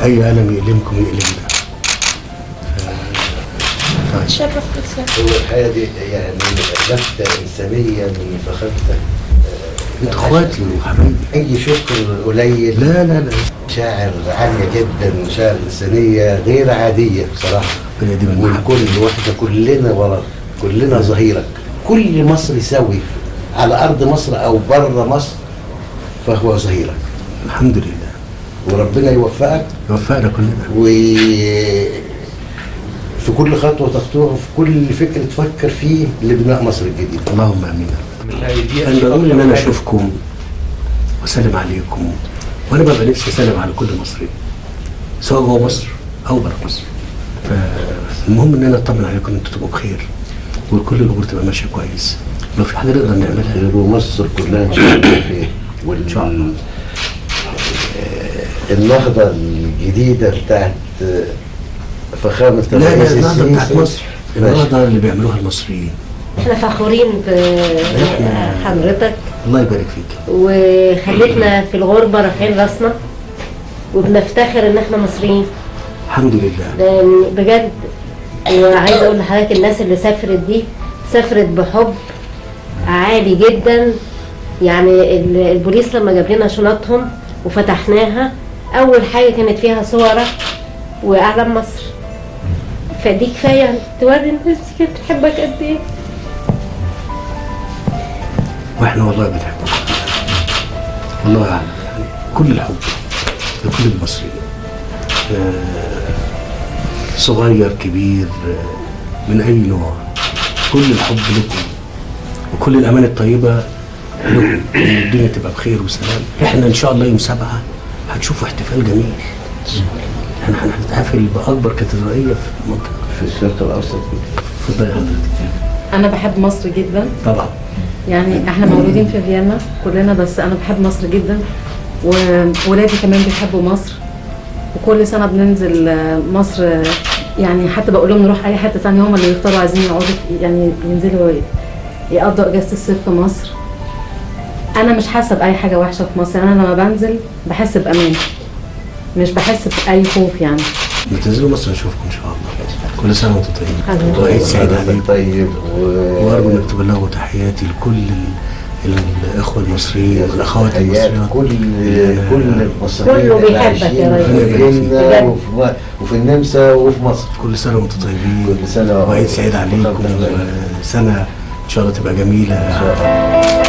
اي الم يؤلمكم يؤلمنا ف- طيب. شرف بك هو الحياة دي يعني لفتة إنسانية من فخامتك آه، انتوا اخواتي وحبايبي أي شكر قليل لا لا لا مشاعر عالية جدا مشاعر إنسانية غير عادية بصراحة ربنا يديم المحبة والكل واحدة كلنا وراك كلنا ظهيرك كل مصري سوي على أرض مصر أو بره مصر فهو ظهيرك الحمد لله وربنا يوفقك يوفقنا كلنا و في كل خطوة تخطوها في كل فكر تفكر فيه لبناء مصر الجديدة اللهم امين انا بقول ان انا اشوفكم واسلم عليكم وانا ببقى نفسي اسلم على كل مصري سواء جوه مصر او بره مصر فالمهم ان انا اطمن عليكم انتوا تبقوا بخير وكل الامور تبقى ماشيه كويس لو في حاجه نقدر نعملها خير ومصر كلها ان شاء الله خير وال... إن شاء الله. آه، النهضة الجديدة بتاعت آه، فخامة لا لا الرئيس النهضه بتاعت السيسي. مصر النهضه اللي بيعملوها المصريين احنا فخورين بحضرتك الله يبارك فيك وخلتنا في الغربة رافعين راسنا وبنفتخر ان احنا مصريين الحمد لله لان بجد وعايزه اقول لحضرتك الناس اللي سافرت دي سافرت بحب عالي جدا يعني ال- البوليس لما جاب لنا شنطهم وفتحناها اول حاجه كانت فيها صورك واعلام مصر فدي كفايه توري الناس كانت بتحبك قد ايه واحنا والله بنحبكم والله اعلم يعني كل الحب لكل المصريين آه، صغير كبير آه، من اي نوع كل الحب لكم وكل الامان الطيبه لكم ان الدنيا تبقى بخير وسلام احنا ان شاء الله يوم سبعة هتشوفوا احتفال جميل احنا هنحتفل باكبر كاتدرائيه في المنطقه في الشرق الأوسط اتفضل يا حضرتك انا بحب مصر جدا طبعا يعني احنا مولودين في فيينا كلنا بس انا بحب مصر جدا وولادي كمان بيحبوا مصر وكل سنه بننزل آه، مصر آه، يعني حتى بقول لهم نروح اي حته ثانيه هم اللي يختاروا عايزين يقعدوا في- يعني ينزلوا يقضوا اجازه الصيف في مصر انا مش حاسه باي حاجه وحشه في مصر انا لما بنزل بحس بامان مش بحس باي خوف يعني ما تنزلوا مصر نشوفكم ان شاء الله كل سنه وانتم طيبين حبيبي. وعيد سعيد عليكم طيب و... وارجو انك تبلغوا تحياتي لكل ال- الاخوه المصريين والاخوات تحيات المصريات كل اللي أنا- كل المصريين كله اللي بيحبك يا عايشين ريس. في بجد. فيينا وفي, وفي النمسا وفي مصر كل سنه وانتم طيبين كل سنة وعيد سعيد عليكم وأنتم طيبين. وسنه ان شاء الله تبقى جميله إن شاء الله.